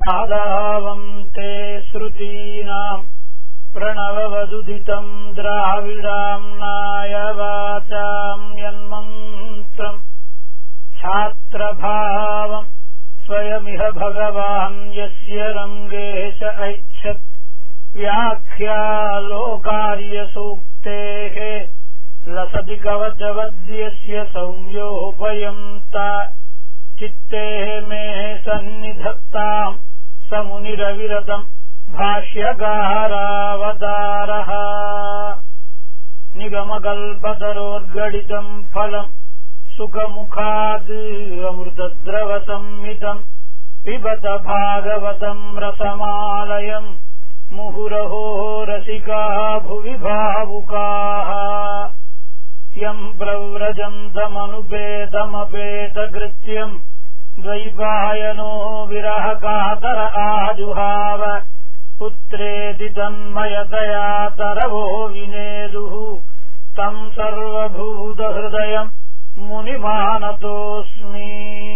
ఆదావంతే श्रुतीनाम् प्रणववदुदितम् द्राविडाम्नाय वाचाम् यन्मन्त्रम् छात्रभावम् स्वयमिह भगवान् यस्य रङ्गेश ऐच्छत् व्याख्यालोकार्यसूक्तेः लसति कवचवद्यस्य सौम्योपयन्ता चित्तेः मे सन्निधत्ताम् समुनिरविरतम् भाष्यकारावतारः निगमकल्पतरोर्गडितम् फलम् सुखमुखात् अमृतद्रवसंमितम् पिबत भागवतम् रसमालयम् मुहुरहो रसिकाः भुवि भावुकाः यम् प्रव्रजन्तमनुपेतमपेतकृत्यम् द्वैपायनो विरहकातर आजुहाव पुत्रेति तन्मयतया तरवो विनेदुः तम् सर्वभूतहृदयम् मुनिमानतोऽस्मि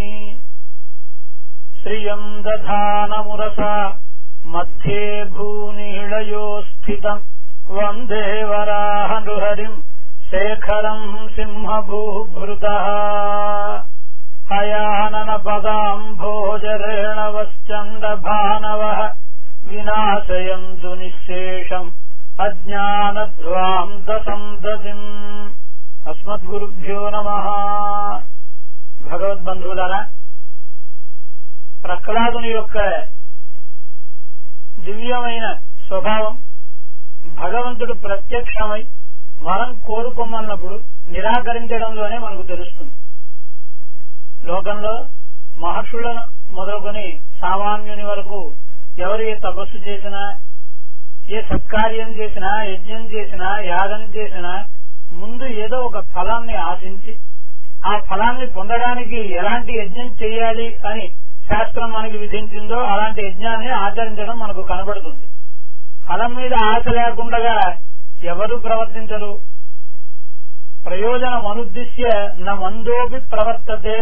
श्रियम् दधानमुरसा मध्ये भूनिलयो स्थितम् वन्दे वराह नृहरिम् शेखरम् सिंहभूभृतः हयानन पदाम् भोजरेणवश्चण्डभानवः विनाशयन्तु निःशेषम् అజ్ఞానధ్వాంతసంతతిం అస్మద్గురుభ్యో నమ భగవద్బంధువులారా ప్రహ్లాదుని యొక్క దివ్యమైన స్వభావం భగవంతుడు ప్రత్యక్షమై మనం కోరుకోమన్నప్పుడు నిరాకరించడంలోనే మనకు తెలుస్తుంది లోకంలో మహర్షులను మొదలుకొని సామాన్యుని వరకు ఎవరు ఏ తపస్సు చేసినా ఏ సత్కార్యం చేసినా యజ్ఞం చేసినా యాగం చేసినా ముందు ఏదో ఒక ఫలాన్ని ఆశించి ఆ ఫలాన్ని పొందడానికి ఎలాంటి యజ్ఞం చేయాలి అని శాస్త్రం మనకి విధించిందో అలాంటి యజ్ఞాన్ని ఆచరించడం మనకు కనబడుతుంది ఫలం మీద ఆశ లేకుండా ఎవరు ప్రవర్తించరు ప్రయోజనం అనుద్దిశ్య న మందోపి ప్రవర్తతే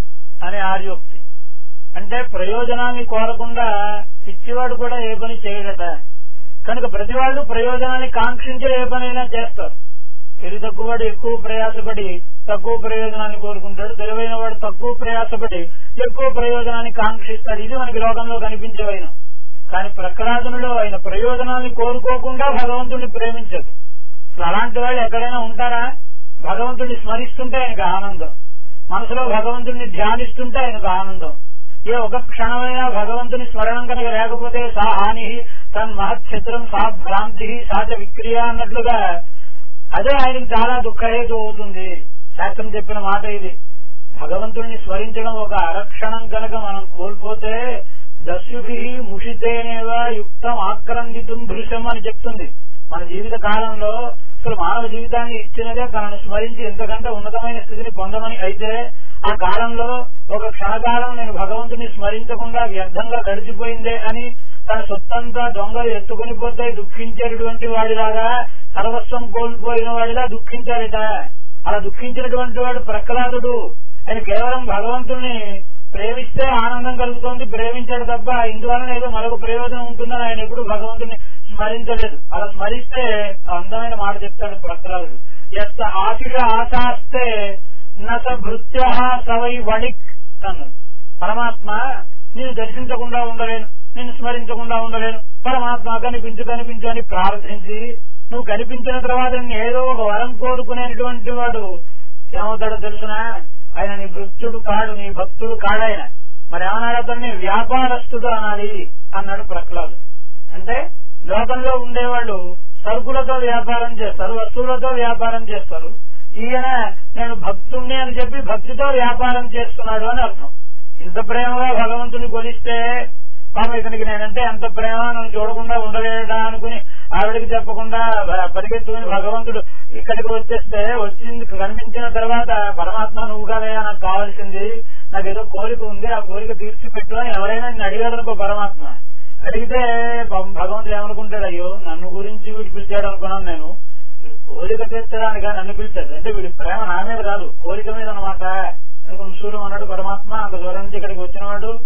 అనే ఆర్యోక్తి అంటే ప్రయోజనాన్ని కోరకుండా పిచ్చివాడు కూడా ఏ పని చేయడట కనుక ప్రతి వాళ్ళు ప్రయోజనాన్ని కాంక్షించి ఏ పనైనా చేస్తారు తెలివి తక్కువవాడు ఎక్కువ ప్రయాసపడి తక్కువ ప్రయోజనాన్ని కోరుకుంటాడు తెలివైన వాడు తక్కువ ప్రయాసపడి ఎక్కువ ప్రయోజనాన్ని కాంక్షిస్తాడు ఇది మనకి లోకంలో కనిపించేవైన కానీ ప్రకృతునిలో ఆయన ప్రయోజనాన్ని కోరుకోకుండా భగవంతుడిని ప్రేమించదు అసలు అలాంటి వాళ్ళు ఎక్కడైనా ఉంటారా భగవంతుడిని స్మరిస్తుంటే ఆయనకు ఆనందం మనసులో భగవంతుడిని ధ్యానిస్తుంటే ఆయనకు ఆనందం ఏ ఒక క్షణమైనా భగవంతుని స్మరణం కనుక లేకపోతే సా హాని తన్ మహత్ఛత్రం సా భ్రాంతి సాచ విక్రియ అన్నట్లుగా అదే ఆయనకి చాలా దుఃఖహేతు అవుతుంది శాస్త్రం చెప్పిన మాట ఇది భగవంతుడిని స్మరించడం ఒక అరక్షణం కనుక మనం కోల్పోతే దస్యుభి ముషితేనేవా యుక్తం ఆక్రందితం దృశ్యం అని చెప్తుంది మన జీవిత కాలంలో అసలు మానవ జీవితాన్ని ఇచ్చినదే తనను స్మరించి ఎంతకంటే ఉన్నతమైన స్థితిని పొందమని అయితే ఆ కాలంలో ఒక క్షణకాలం నేను భగవంతుని స్మరించకుండా వ్యర్థంగా గడిచిపోయిందే అని తన సొత్తంతా దొంగలు ఎత్తుకుని పోతే దుఃఖించేటటువంటి వాడిలాగా సర్వస్వం కోల్పోయిన వాడిలా దుఃఖించారట అలా దుఃఖించినటువంటి వాడు ప్రహ్లాదుడు ఆయన కేవలం భగవంతుని ప్రేమిస్తే ఆనందం కలుగుతుంది ప్రేమించాడు తప్ప ఇందువలన ఏదో మరొక ప్రయోజనం ఉంటుందని ఆయన ఎప్పుడు భగవంతుని స్మరించలేదు అలా స్మరిస్తే అందమైన మాట చెప్తాడు ప్రహ్లాదుడు ఎస్త ఆశిష ఆశాస్తే నస భృత్య సవై వణిక్ అన్నాడు పరమాత్మ నేను దర్శించకుండా ఉండలేను నిన్ను స్మరించకుండా ఉండలేను పరమాత్మ కనిపించు కనిపించు అని ప్రార్థించి నువ్వు కనిపించిన తర్వాత నేను ఏదో ఒక వరం కోరుకునేటువంటి వాడు ఏమవుతాడో తెలుసునా ఆయన నీ భృత్యుడు కాడు నీ భక్తుడు కాడాయన మరి ఏమన్నాడు అతన్ని వ్యాపారస్తుడు అనాలి అన్నాడు ప్రహ్లాదు అంటే లోకంలో ఉండేవాళ్ళు సరుకులతో వ్యాపారం చేస్తారు వస్తువులతో వ్యాపారం చేస్తారు ఈయన నేను భక్తుణ్ణి అని చెప్పి భక్తితో వ్యాపారం చేస్తున్నాడు అని అర్థం ఇంత ప్రేమగా భగవంతుని కొలిస్తే పాపం ఇతనికి నేనంటే ఎంత ప్రేమ నువ్వు చూడకుండా ఉండలేడా అనుకుని ఆవిడకి చెప్పకుండా పరిగెత్తుకుని భగవంతుడు ఇక్కడికి వచ్చేస్తే వచ్చింది కనిపించిన తర్వాత పరమాత్మ నువ్వు కాదయా నాకు కావాల్సింది నాకు ఏదో కోరిక ఉంది ఆ కోరిక తీర్చిపెట్టు అని ఎవరైనా నేను అడిగాడు అనుకో పరమాత్మ అడిగితే పాపం భగవంతుడు ఏమనుకుంటాడు అయ్యో నన్ను గురించి వీడు పిలిచాడు అనుకున్నాను నేను కోరిక తీర్చడానికి నన్ను పిలిచాడు అంటే వీడి ప్రేమ నా మీద కాదు కోరిక మీద అనమాట సూర్యం అన్నాడు పరమాత్మ అంత దూరం నుంచి ఇక్కడికి వచ్చినవాడు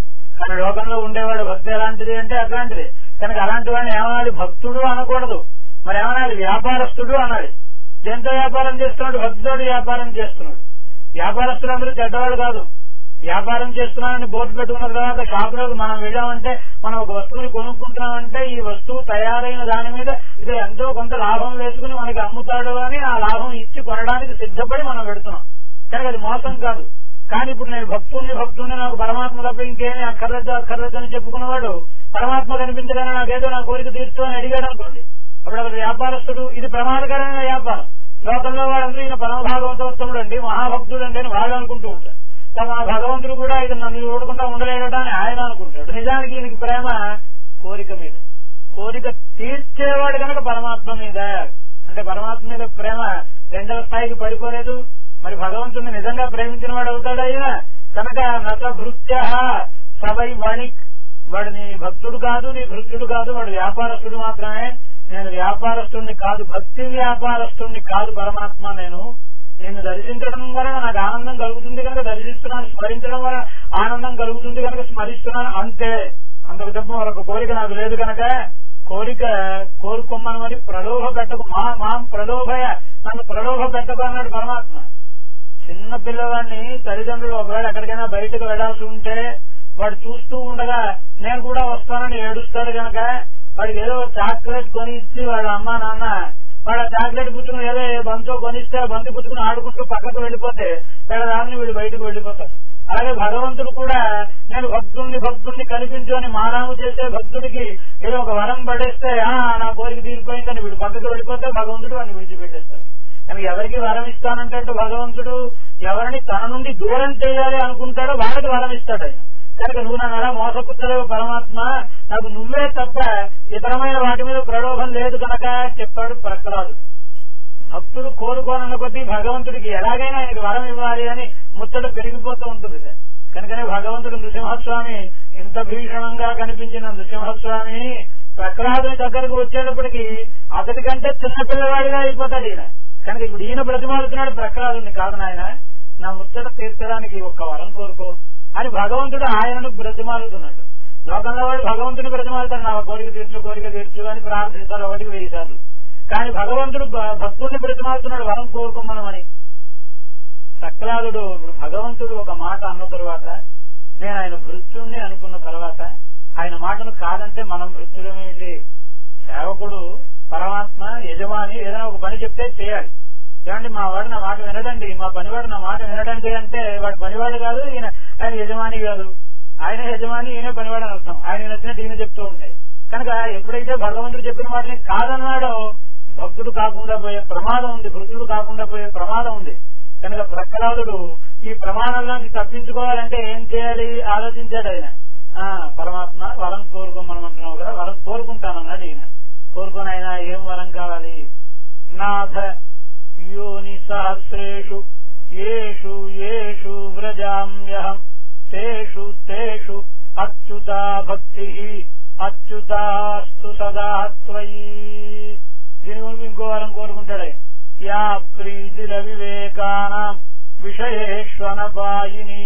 మన లోకంలో ఉండేవాడు భక్తి ఎలాంటిది అంటే అట్లాంటిది కనుక అలాంటి వాడిని ఏమనాలి భక్తుడు అనకూడదు మరి ఏమనాలి వ్యాపారస్తుడు అనాలి దేంతో వ్యాపారం చేస్తున్నాడు భక్తితోటి వ్యాపారం చేస్తున్నాడు వ్యాపారస్తులు అందరూ చెడ్డవాడు కాదు వ్యాపారం చేస్తున్నామని బోర్డు పెట్టుకున్న తర్వాత షాపులోకి మనం వెళ్ళామంటే మనం ఒక వస్తువుని కొనుక్కుంటున్నామంటే ఈ వస్తువు తయారైన దాని మీద ఇది ఎంతో కొంత లాభం వేసుకుని మనకి అమ్ముతాడు అని ఆ లాభం ఇచ్చి కొనడానికి సిద్ధపడి మనం పెడుతున్నాం కనుక అది మోసం కాదు కానీ ఇప్పుడు నేను భక్తుడిని భక్తుడిని నాకు పరమాత్మ తప్ప ఇంకేమీ అక్కర్లేదు అక్కర్లేదు అని చెప్పుకున్నవాడు పరమాత్మ కనిపించడానికి నాకేదో నా కోరిక తీర్చు అని అడిగాడు అనుకోండి అప్పుడు అక్కడ వ్యాపారస్తుడు ఇది ప్రమాదకరమైన వ్యాపారం లోకంలో వాళ్ళందరూ ఈయన పరమభాగవతోత్తముడు అండి మహాభక్తుడు అండి అని వాళ్ళు అనుకుంటూ ఉంటారు తమ భగవంతుడు కూడా ఇది నన్ను చూడకుండా ఉండలేడట అని ఆయన అనుకుంటాడు నిజానికి ఈయనకి ప్రేమ కోరిక మీద కోరిక తీర్చేవాడు కనుక పరమాత్మ మీద అంటే పరమాత్మ మీద ప్రేమ రెండవ స్థాయికి పడిపోలేదు మరి భగవంతుడిని నిజంగా ప్రేమించిన వాడు అవుతాడు ఆయన కనుక నత భృత్య సవై వణిక్ వాడు నీ భక్తుడు కాదు నీ భృత్యుడు కాదు వాడు వ్యాపారస్తుడు మాత్రమే నేను వ్యాపారస్తుడిని కాదు భక్తి వ్యాపారస్తుడిని కాదు పరమాత్మ నేను నేను దర్శించడం వలన నాకు ఆనందం కలుగుతుంది కనుక దర్శిస్తున్నాను స్మరించడం వలన ఆనందం కలుగుతుంది కనుక స్మరిస్తున్నాను అంతే అంతకు తప్ప మరొక కోరిక నాకు లేదు కనుక కోరిక కోరుకోమని ప్రలోభ పెట్టకు మా మాం ప్రలోభయ నన్ను ప్రలోభ పెట్టకు అన్నాడు పరమాత్మ చిన్న పిల్లవాడిని తల్లిదండ్రులు ఒకవేళ ఎక్కడికైనా బయటకు వెళ్లాల్సి ఉంటే వాడు చూస్తూ ఉండగా నేను కూడా వస్తానని ఏడుస్తాడు కనుక వాడికి ఏదో చాక్లెట్ కొని ఇచ్చి వాళ్ళ అమ్మ నాన్న వాళ్ళ చాక్లెట్ పుచ్చుకుని ఏదో బంతో కొనిస్తే ఆ బంతి పుచ్చుకుని ఆడుకుంటూ పక్కకు వెళ్ళిపోతే దాన్ని వీళ్ళు బయటకు వెళ్ళిపోతారు అలాగే భగవంతుడు కూడా నేను భక్తుడిని భక్తుడిని కనిపించు అని మారాము చేసే భక్తుడికి ఏదో ఒక వరం పడేస్తే ఆ నా కోరిక తీరిపోయిందని వీడు పక్కకు వెళ్ళిపోతే భగవంతుడు వాడిని విడిచిపెట్టేస్తాడు కానీ ఎవరికి వరం ఇస్తానంటే భగవంతుడు ఎవరిని తన నుండి దూరం చేయాలి అనుకుంటాడో వాడికి వరం ఇస్తాడు ఆయన కనుక నువ్వు నన్ను అలా మోసపుచ్చలేవు పరమాత్మ నాకు నువ్వే తప్ప ఇతరమైన వాటి మీద ప్రలోభం లేదు కనుక చెప్పాడు ప్రకలాదు భక్తుడు కోరుకోనన్న కొద్దీ భగవంతుడికి ఎలాగైనా ఆయనకి వరం ఇవ్వాలి అని ముచ్చట పెరిగిపోతూ ఉంటుంది కనుకనే భగవంతుడు నృసింహస్వామి ఇంత భీషణంగా కనిపించిన నృసింహస్వామి ప్రహ్లాదుని దగ్గరకు వచ్చేటప్పటికి అతడి కంటే చిన్న పిల్లవాడిగా అయిపోతాడు ఈయన కనుక ఇప్పుడు ఈయన బ్రతిమాలుతున్నాడు ప్రహ్లాదుని కాదు నాయన నా ముచ్చట తీర్చడానికి ఒక్క వరం కోరుకో అని భగవంతుడు ఆయనను బ్రతిమాలుతున్నాడు లోకంలో వాడు భగవంతుని బ్రతిమాలుతాడు నా కోరిక తీర్చు కోరిక తీర్చు అని ప్రార్థిస్తారు ఒకటికి వెయ్యి సార్లు కానీ భగవంతుడు భ- భక్తుడిని బ్రతిమాలుతున్నాడు వరం కోరుకోమనమని సక్లాదుడు ఇప్పుడు భగవంతుడు ఒక మాట అన్న తర్వాత నేను ఆయన భృత్యుణ్ణి అనుకున్న తర్వాత ఆయన మాటను కాదంటే మనం భృత్యుడమేమిటి సేవకుడు పరమాత్మ యజమాని ఏదైనా ఒక పని చెప్తే చేయాలి ఏమండి మా వాడు నా మాట వినడండి మా పనివాడు నా మాట వినడండి అంటే వాడు పనివాడు కాదు ఈయన ఆయన యజమాని కాదు ఆయన యజమాని ఈయన పనివాడు అని అర్థం ఆయన నచ్చినట్టు ఈయన చెప్తూ ఉంటాయి కనుక ఎప్పుడైతే భగవంతుడు చెప్పిన వాటిని కాదన్నాడో భక్తుడు కాకుండా పోయే ప్రమాదం ఉంది భృతుడు కాకుండా పోయే ప్రమాదం ఉంది కనుక ప్రహ్లాదుడు ఈ ప్రమాణంలో నుంచి తప్పించుకోవాలంటే ఏం చేయాలి ఆలోచించాడు ఆయన ఆ పరమాత్మ వరం కోరుకోమనమంటున్నావు కదా వరం కోరుకుంటానన్నాడు ఈయన కోరుకుని ఆయన ఏం వరం కావాలి నాథ యోని సహస్రేషు ఏషు ఏషు వ్రజామ్యహం తేషు తేషు అచ్యుతా భక్తి అచ్యుతాస్తు సదా త్వయి దీని గురించి ఇంకో వరం కోరుకుంటాడు ఆయన. యా ప్రీతిల వివేకానాం విషయేష్వనపాయిని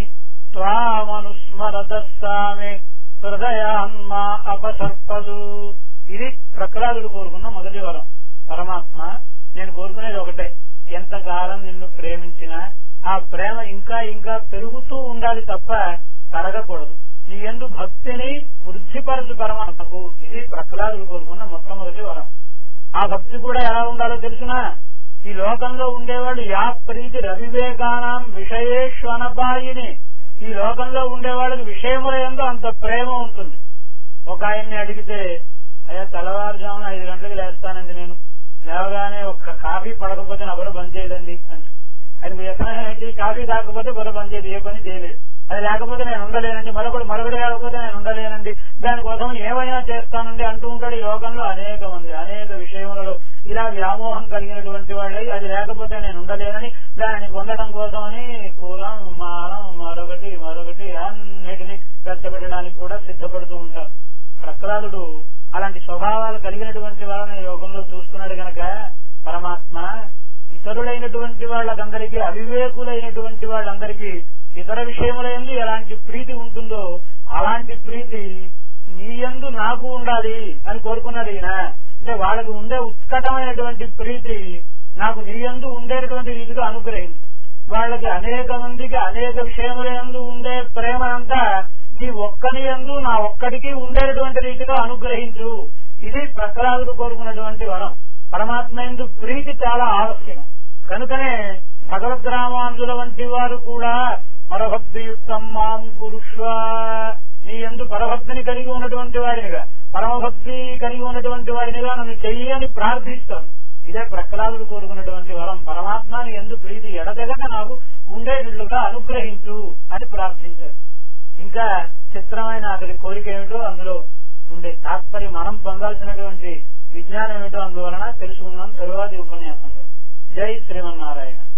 త్వామనుస్మరదస్సామే హృదయాన్మా అపసర్పదు ఇది ప్రహ్లాదుడు కోరుకున్న మొదటి వరం పరమాత్మ నేను కోరుకునేది ఒకటే ఎంతకాలం నిన్ను ప్రేమించినా ఆ ప్రేమ ఇంకా ఇంకా పెరుగుతూ ఉండాలి తప్ప తరగకూడదు నీ ఎందు భక్తిని వృద్ధిపరచు పరమాత్మకు ఇది ప్రహ్లాదుడు కోరుకున్న మొట్టమొదటి వరం ఆ భక్తి కూడా ఎలా ఉండాలో తెలుసునా ఈ లోకంలో ఉండేవాళ్ళు యా ప్రీతి రవివేకానాం విషయేష్వనపాయిని ఈ లోకంలో ఉండేవాళ్ళకి విషయముల ఎందు అంత ప్రేమ ఉంటుంది ఒక ఆయన్ని అడిగితే అయ్యా తెల్లవారుజామున ఐదు గంటలకు లేస్తానండి నేను లేవగానే ఒక్క కాఫీ పడకపోతే నా బుర్ర బంద్ చేయదండి అని అది మీ వ్యసనం ఏంటి కాఫీ తాగకపోతే బుర్ర బంద్ చేయదు ఏ పని చేయలేదు అది లేకపోతే నేను ఉండలేనండి మరొకటి మరొకటి లేకపోతే నేను ఉండలేనండి దానికోసం ఏమైనా చేస్తానండి అంటూ ఉంటాడు ఈ లోకంలో అనేక మంది అనేక విషయములలో ఇలా వ్యామోహం కలిగినటువంటి వాళ్ళే అది లేకపోతే నేను ఉండలేనని దానిని పొందడం కోసమని కులం మానం మరొకటి మరొకటి అన్నిటిని ఖర్చపెట్టడానికి కూడా సిద్ధపడుతూ ఉంటారు ప్రహ్లాదుడు అలాంటి స్వభావాలు కలిగినటువంటి వాళ్ళని యోగంలో చూస్తున్నాడు గనక పరమాత్మ ఇతరులైనటువంటి వాళ్ళకందరికీ అవివేకులైనటువంటి వాళ్ళందరికీ ఇతర విషయములందు ఎలాంటి ప్రీతి ఉంటుందో అలాంటి ప్రీతి నీ యందు నాకు ఉండాలి అని కోరుకున్నాడు ఈయన అంటే వాళ్ళకి ఉండే ఉత్కటమైనటువంటి ప్రీతి నాకు నీ యందు ఉండేటటువంటి రీతిగా అనుగ్రహించు వాళ్ళకి అనేక మందికి అనేక విషయముల యందు ఉండే ప్రేమ అంతా నీ ఒక్కని యందు నా ఒక్కడికి ఉండేటటువంటి రీతిగా అనుగ్రహించు ఇది ప్రహ్లాదుడు కోరుకున్నటువంటి వరం పరమాత్మ యందు ప్రీతి చాలా ఆవశ్యకం కనుకనే భగవద్ రామానుజుల వంటి వారు కూడా పరభక్తియుక్తం మాం కురుష్వ నీ ఎందు పరభక్తిని కలిగి ఉన్నటువంటి వాడినిగా పరమభక్తి కలిగి ఉన్నటువంటి వాడినిగా నన్ను చెయ్యని ప్రార్థిస్తాను ఇదే ప్రహ్లాదుడు కోరుకున్నటువంటి వరం పరమాత్మని ఎందు ప్రీతి ఎడతెగక నాకు ఉండేటట్లుగా అనుగ్రహించు అని ప్రార్థించారు ఇంకా చిత్రమైన అతడి కోరిక ఏమిటో అందులో ఉండే తాత్పర్యం మనం పొందాల్సినటువంటి విజ్ఞానం ఏమిటో అందువలన తెలుసుకుందాం తరువాతి ఉపన్యాసంలో జై శ్రీమన్నారాయణ